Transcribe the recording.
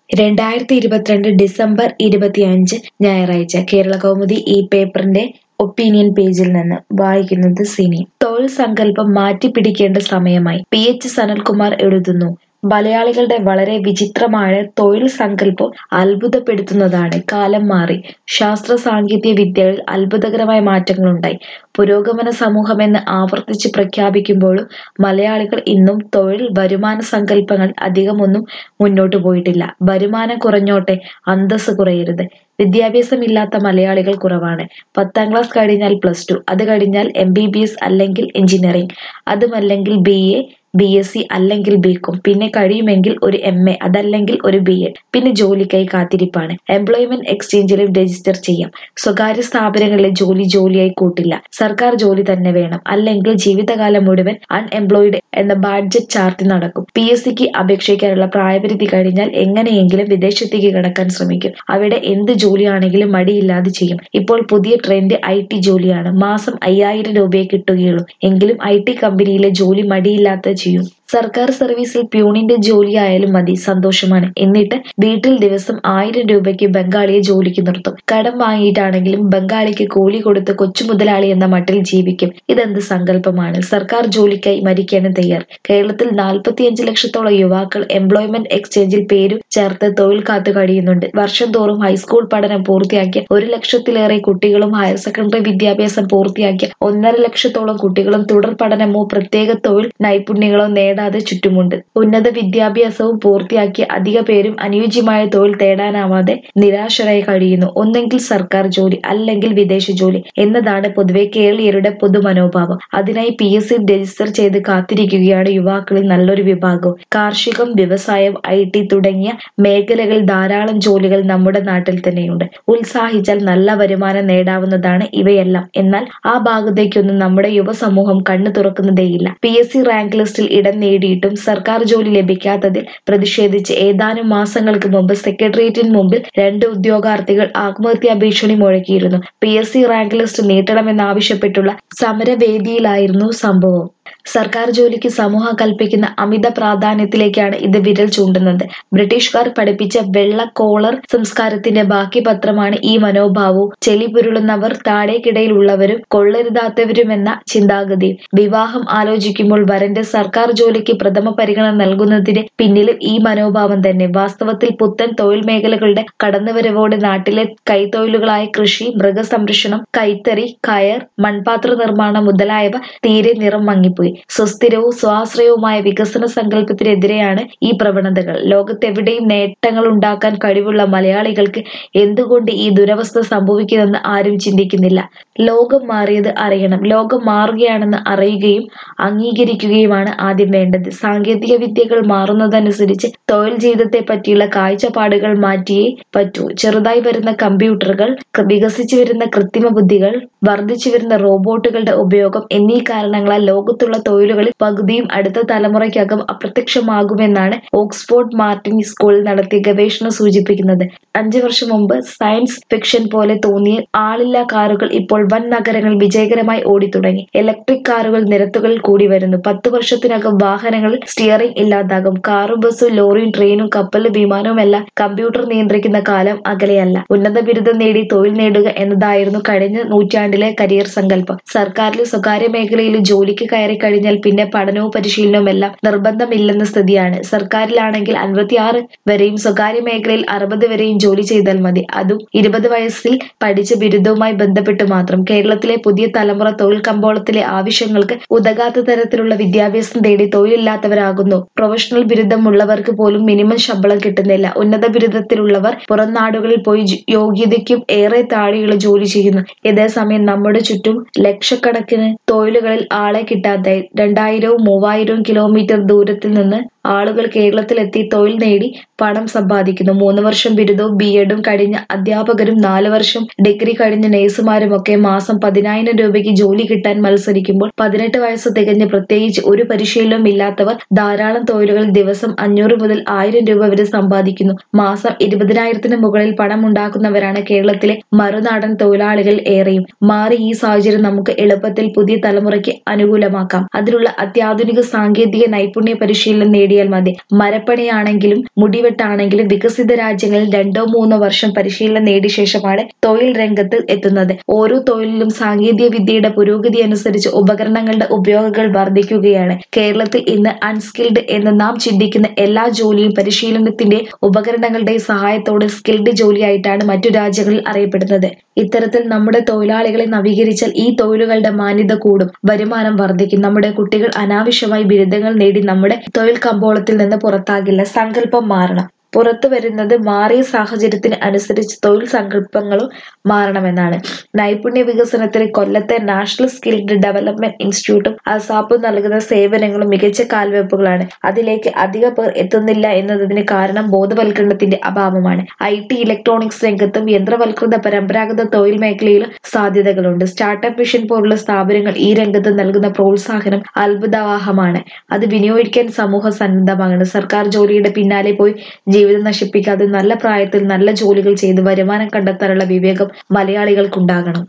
രണ്ടായിരത്തി ഇരുപത്തിരണ്ട് ഡിസംബർ ഇരുപത്തിയഞ്ച് ഞായറാഴ്ച കേരള കൗമുദി ഈ പേപ്പറിന്റെ ഒപ്പീനിയൻ പേജിൽ നിന്ന് വായിക്കുന്നത് സിനി തൊഴിൽ സങ്കല്പം മാറ്റിപ്പിടിക്കേണ്ട സമയമായി പി എച്ച് സനൽകുമാർ എഴുതുന്നു മലയാളികളുടെ വളരെ വിചിത്രമായ തൊഴിൽ സങ്കല്പം അത്ഭുതപ്പെടുത്തുന്നതാണ് കാലം മാറി ശാസ്ത്ര സാങ്കേതിക വിദ്യകളിൽ അത്ഭുതകരമായ മാറ്റങ്ങളുണ്ടായി പുരോഗമന സമൂഹമെന്ന് ആവർത്തിച്ച് പ്രഖ്യാപിക്കുമ്പോഴും മലയാളികൾ ഇന്നും തൊഴിൽ വരുമാന സങ്കല്പങ്ങൾ അധികമൊന്നും മുന്നോട്ടു പോയിട്ടില്ല വരുമാനം കുറഞ്ഞോട്ടെ അന്തസ്സ് കുറയരുത് വിദ്യാഭ്യാസമില്ലാത്ത മലയാളികൾ കുറവാണ് പത്താം ക്ലാസ് കഴിഞ്ഞാൽ പ്ലസ് ടു അത് കഴിഞ്ഞാൽ എം ബി ബി എസ് അല്ലെങ്കിൽ എഞ്ചിനീയറിംഗ് അതുമല്ലെങ്കിൽ B A B S C അല്ലെങ്കിൽ ബി കോം പിന്നെ കഴിയുമെങ്കിൽ ഒരു എം എ അതല്ലെങ്കിൽ ഒരു ബി എഡ് പിന്നെ ജോലിക്കായി കാത്തിരിപ്പാണ് എംപ്ലോയ്മെന്റ് എക്സ്ചേഞ്ചിലും രജിസ്റ്റർ ചെയ്യാം സ്വകാര്യ സ്ഥാപനങ്ങളിലെ ജോലി ജോലിയായി കൂട്ടില്ല സർക്കാർ ജോലി തന്നെ വേണം അല്ലെങ്കിൽ ജീവിതകാലം മുഴുവൻ അൺഎംപ്ലോയിഡ് എന്ന ബഡ്ജറ്റ് ചാർത്തി നടക്കും പി എസ് സിക്ക് അപേക്ഷിക്കാനുള്ള പ്രായപരിധി കഴിഞ്ഞാൽ എങ്ങനെയെങ്കിലും വിദേശത്തേക്ക് കടക്കാൻ ശ്രമിക്കും അവിടെ എന്ത് ജോലിയാണെങ്കിലും മടിയില്ലാതെ ചെയ്യും ഇപ്പോൾ പുതിയ ട്രെൻഡ് ഐ ടി ജോലിയാണ് മാസം അയ്യായിരം രൂപയെ കിട്ടുകയുള്ളൂ എങ്കിലും ഐ ടി കമ്പനിയിലെ ജോലി മടിയില്ലാത്ത ചെയ്യും സർക്കാർ സർവീസിൽ പ്യൂണിന്റെ ജോലിയായാലും മതി സന്തോഷമാണ് എന്നിട്ട് വീട്ടിൽ ദിവസം ആയിരം രൂപയ്ക്ക് ബംഗാളിയെ ജോലിക്ക് നിർത്തും കടം വാങ്ങിയിട്ടാണെങ്കിലും ബംഗാളിക്ക് കൂലി കൊടുത്ത് കൊച്ചു മുതലാളി എന്ന മട്ടിൽ ജീവിക്കും ഇതെന്ത് സങ്കല്പമാണ് സർക്കാർ ജോലിക്കായി മരിക്കാനും തയ്യാർ കേരളത്തിൽ നാൽപ്പത്തിയഞ്ച് ലക്ഷത്തോളം യുവാക്കൾ എംപ്ലോയ്മെന്റ് എക്സ്ചേഞ്ചിൽ പേരും ചേർത്ത് തൊഴിൽ കാത്തു കഴിയുന്നുണ്ട് വർഷം തോറും ഹൈസ്കൂൾ പഠനം പൂർത്തിയാക്കിയ ഒരു ലക്ഷത്തിലേറെ കുട്ടികളും ഹയർ സെക്കൻഡറി വിദ്യാഭ്യാസം പൂർത്തിയാക്കിയ ഒന്നര ലക്ഷത്തോളം കുട്ടികളും തുടർ പഠനമോ പ്രത്യേക തൊഴിൽ നൈപുണ്യങ്ങളോ നേടാതെ ചുറ്റുമുണ്ട് ഉന്നത വിദ്യാഭ്യാസവും പൂർത്തിയാക്കിയ അധിക പേരും അനുയോജ്യമായ തൊഴിൽ തേടാനാവാതെ നിരാശരായി കഴിയുന്നു ഒന്നെങ്കിൽ സർക്കാർ ജോലി അല്ലെങ്കിൽ വിദേശ ജോലി എന്നതാണ് പൊതുവെ കേരളീയരുടെ പൊതുമനോഭാവം അതിനായി പി എസ് സി രജിസ്റ്റർ ചെയ്ത് കാത്തിരിക്കുകയാണ് യുവാക്കളിൽ നല്ലൊരു വിഭാഗവും കാർഷികം വ്യവസായം ഐ ടി തുടങ്ങിയ മേഖലകളിൽ ധാരാളം ജോലികൾ നമ്മുടെ നാട്ടിൽ തന്നെയുണ്ട് ഉത്സാഹിച്ചാൽ നല്ല വരുമാനം നേടാവുന്നതാണ് ഇവയെല്ലാം എന്നാൽ ആ ഭാഗത്തേക്കൊന്നും നമ്മുടെ യുവസമൂഹം കണ്ണു തുറക്കുന്നതേയില്ല പി എസ് സി റാങ്ക് ലിസ്റ്റിൽ ഇടം നേടിയിട്ടും സർക്കാർ ജോലി ലഭിക്കാത്തതിൽ പ്രതിഷേധിച്ച് ഏതാനും മാസങ്ങൾക്ക് മുമ്പ് സെക്രട്ടേറിയറ്റിന് മുമ്പിൽ രണ്ട് ഉദ്യോഗാർത്ഥികൾ ആത്മഹത്യാ ഭീഷണി മുഴക്കിയിരുന്നു P S C rank list നീട്ടണമെന്നാവശ്യപ്പെട്ടുള്ള സമരവേദിയിലായിരുന്നു സംഭവം സർക്കാർ ജോലിക്ക് സമൂഹം കൽപ്പിക്കുന്ന അമിത പ്രാധാന്യത്തിലേക്കാണ് ഇത് വിരൽ ചൂണ്ടുന്നത് ബ്രിട്ടീഷുകാർ പഠിപ്പിച്ച വെള്ള കോളർ സംസ്കാരത്തിന്റെ ബാക്കി പത്രമാണ് ഈ മനോഭാവവും ചെളി പുരുളുന്നവർ താഴേക്കിടയിലുള്ളവരും കൊള്ളരുതാത്തവരുമെന്ന ചിന്താഗതി വിവാഹം ആലോചിക്കുമ്പോൾ വരന്റെ സർക്കാർ ജോലിക്ക് പ്രഥമ പരിഗണന നൽകുന്നതിന് പിന്നിലും ഈ മനോഭാവം തന്നെ വാസ്തവത്തിൽ പുത്തൻ തൊഴിൽ മേഖലകളുടെ കടന്നുവരവോടെ നാട്ടിലെ കൈത്തൊഴിലുകളായ കൃഷി മൃഗസംരക്ഷണം കൈത്തറി കയർ മൺപാത്ര നിർമ്മാണം മുതലായവ തീരെ നിറം മങ്ങിപ്പോയി സുസ്ഥിരവും സ്വാശ്രയവുമായ വികസന സങ്കല്പത്തിനെതിരെയാണ് ഈ പ്രവണതകൾ ലോകത്തെവിടെയും നേട്ടങ്ങൾ ഉണ്ടാക്കാൻ കഴിവുള്ള മലയാളികൾക്ക് എന്തുകൊണ്ട് ഈ ദുരവസ്ഥ സംഭവിക്കുന്നെന്ന് ആരും ചിന്തിക്കുന്നില്ല ലോകം മാറിയത് അറിയണം ലോകം മാറുകയാണെന്ന് അറിയുകയും അംഗീകരിക്കുകയുമാണ് ആദ്യം വേണ്ടത് സാങ്കേതിക വിദ്യകൾ മാറുന്നതനുസരിച്ച് തൊഴിൽ ജീവിതത്തെ പറ്റിയുള്ള കാഴ്ചപ്പാടുകൾ മാറ്റിയേ പറ്റൂ ചെറുതായി വരുന്ന കമ്പ്യൂട്ടറുകൾ വികസിച്ചു വരുന്ന കൃത്രിമ ബുദ്ധികൾ വർദ്ധിച്ചു വരുന്ന റോബോട്ടുകളുടെ ഉപയോഗം എന്നീ കാരണങ്ങളാൽ ലോകത്തുള്ള തൊഴിലുകളിൽ പകുതിയും അടുത്ത തലമുറയ്ക്കകം അപ്രത്യക്ഷമാകുമെന്നാണ് ഓക്സ്ഫോർഡ് മാർട്ടിൻ സ്കൂളിൽ നടത്തിയ ഗവേഷണം സൂചിപ്പിക്കുന്നത് അഞ്ചു വർഷം മുമ്പ് സയൻസ് ഫിക്ഷൻ പോലെ തോന്നിയ ആളില്ലാ കാറുകൾ ഇപ്പോൾ വൻ നഗരങ്ങളിൽ വിജയകരമായി ഓടിത്തുടങ്ങി ഇലക്ട്രിക് കാറുകൾ നിരത്തുകളിൽ കൂടി വരുന്നു പത്ത് വർഷത്തിനകം വാഹനങ്ങളിൽ സ്റ്റിയറിംഗ് ഇല്ലാതാകും കാറും ബസ്സും ലോറിയും ട്രെയിനും കപ്പലും വിമാനവും എല്ലാം കമ്പ്യൂട്ടർ നിയന്ത്രിക്കുന്ന കാലം അകലെയല്ല ഉന്നത ബിരുദം നേടി തൊഴിൽ നേടുക എന്നതായിരുന്നു കഴിഞ്ഞ നൂറ്റാണ്ടിലെ കരിയർ സങ്കല്പം സർക്കാരിലും സ്വകാര്യ മേഖലയിലും ജോലിക്ക് കയറി കഴിഞ്ഞാൽ പിന്നെ പഠനവും പരിശീലനവും എല്ലാം നിർബന്ധമില്ലെന്ന സ്ഥിതിയാണ് സർക്കാരിലാണെങ്കിൽ അൻപത്തിയാറ് വരെയും സ്വകാര്യ മേഖലയിൽ അറുപത് വരെയും ജോലി ചെയ്താൽ മതി അതും ഇരുപത് വയസ്സിൽ പഠിച്ച ബിരുദവുമായി ബന്ധപ്പെട്ട് മാത്രം കേരളത്തിലെ പുതിയ തലമുറ തൊഴിൽ കമ്പോളത്തിലെ ആവശ്യങ്ങൾക്ക് ഉതകാത്ത തരത്തിലുള്ള വിദ്യാഭ്യാസം തേടി തൊഴിലില്ലാത്തവരാകുന്നു പ്രൊഫഷണൽ ബിരുദമുള്ളവർക്ക് പോലും മിനിമം ശമ്പളം കിട്ടുന്നില്ല ഉന്നത ബിരുദത്തിലുള്ളവർ പുറം നാടുകളിൽ പോയി യോഗ്യതയ്ക്കും ഏറെ താഴെയുള്ള ജോലി ചെയ്യുന്നു ഇതേസമയം നമ്മുടെ ചുറ്റും ലക്ഷക്കണക്കിന് തൊഴിലുകളിൽ ആളെ കിട്ടാതെ രണ്ടായിരവും മൂവായിരവും കിലോമീറ്റർ ദൂരത്തിൽ നിന്ന് ആളുകൾ കേരളത്തിലെത്തി തൊഴിൽ നേടി പണം സമ്പാദിക്കുന്നു മൂന്ന് വർഷം ബിരുദവും ബി എഡും കഴിഞ്ഞ അധ്യാപകരും നാല് വർഷം ഡിഗ്രി കഴിഞ്ഞ നഴ്സുമാരും ഒക്കെ മാസം പതിനായിരം രൂപയ്ക്ക് ജോലി കിട്ടാൻ മത്സരിക്കുമ്പോൾ പതിനെട്ട് വയസ്സ് തികഞ്ഞ് പ്രത്യേകിച്ച് ഒരു പരിശീലനവും ഇല്ലാത്തവർ ധാരാളം തൊഴിലുകൾ ദിവസം അഞ്ഞൂറ് മുതൽ ആയിരം രൂപ വരെ സമ്പാദിക്കുന്നു മാസം ഇരുപതിനായിരത്തിന് മുകളിൽ പണം ഉണ്ടാക്കുന്നവരാണ് കേരളത്തിലെ മറുനാടൻ തൊഴിലാളികൾ ഏറെയും മാറി ഈ സാഹചര്യം നമുക്ക് എളുപ്പത്തിൽ പുതിയ തലമുറയ്ക്ക് അനുകൂലമാക്കാം അതിനുള്ള അത്യാധുനിക സാങ്കേതിക നൈപുണ്യ പരിശീലനം നേടി നേടിയാൽ മതി മരപ്പണിയാണെങ്കിലും മുടിവെട്ടാണെങ്കിലും വികസിത രാജ്യങ്ങളിൽ രണ്ടോ മൂന്നോ വർഷം പരിശീലനം നേടിയ ശേഷമാണ് തൊഴിൽ രംഗത്ത് എത്തുന്നത് ഓരോ തൊഴിലിലും സാങ്കേതിക വിദ്യയുടെ പുരോഗതി അനുസരിച്ച് ഉപകരണങ്ങളുടെ ഉപയോഗങ്ങൾ വർദ്ധിക്കുകയാണ് കേരളത്തിൽ ഇന്ന് അൺസ്കിൽഡ് എന്ന് നാം ചിന്തിക്കുന്ന എല്ലാ ജോലിയും പരിശീലനത്തിന്റെ ഉപകരണങ്ങളുടെ സഹായത്തോടെ സ്കിൽഡ് ജോലിയായിട്ടാണ് മറ്റു രാജ്യങ്ങളിൽ അറിയപ്പെടുന്നത് ഇത്തരത്തിൽ നമ്മുടെ തൊഴിലാളികളെ നവീകരിച്ചാൽ ഈ തൊഴിലുകളുടെ മാന്യത കൂടും വരുമാനം വർദ്ധിക്കും നമ്മുടെ കുട്ടികൾ അനാവശ്യമായി ബിരുദങ്ങൾ നേടി നമ്മുടെ തൊഴിൽ കമ്പോളത്തിൽ നിന്ന് പുറത്താകില്ല സങ്കല്പം മാറണം പുറത്തു വരുന്നത് മാറിയ സാഹചര്യത്തിന് അനുസരിച്ച് തൊഴിൽ സങ്കല്പങ്ങളും മാറണമെന്നാണ് നൈപുണ്യ വികസനത്തിന് കൊല്ലത്തെ നാഷണൽ സ്കിൽഡ് ഡെവലപ്മെന്റ് ഇൻസ്റ്റിറ്റ്യൂട്ടും അസാപ്പും നൽകുന്ന സേവനങ്ങളും മികച്ച കാൽവെപ്പുകളാണ് അതിലേക്ക് അധിക പേർ എത്തുന്നില്ല എന്നതിന് കാരണം ബോധവൽക്കരണത്തിന്റെ അഭാവമാണ് ഐ ടി ഇലക്ട്രോണിക്സ് രംഗത്തും യന്ത്രവൽകൃത പരമ്പരാഗത തൊഴിൽ മേഖലയിലും സാധ്യതകളുണ്ട് സ്റ്റാർട്ടപ്പ് മിഷൻ പോലുള്ള സ്ഥാപനങ്ങൾ ഈ രംഗത്ത് നൽകുന്ന പ്രോത്സാഹനം അത്ഭുതവാഹമാണ് അത് വിനിയോഗിക്കാൻ സമൂഹം സന്നദ്ധമാണ് സർക്കാർ ജോലിയുടെ പിന്നാലെ പോയി ജീവിതം നശിപ്പിക്കാതെ നല്ല പ്രായത്തിൽ നല്ല ജോലികൾ ചെയ്ത് വരുമാനം കണ്ടെത്താനുള്ള വിവേകം മലയാളികൾക്കുണ്ടാകണം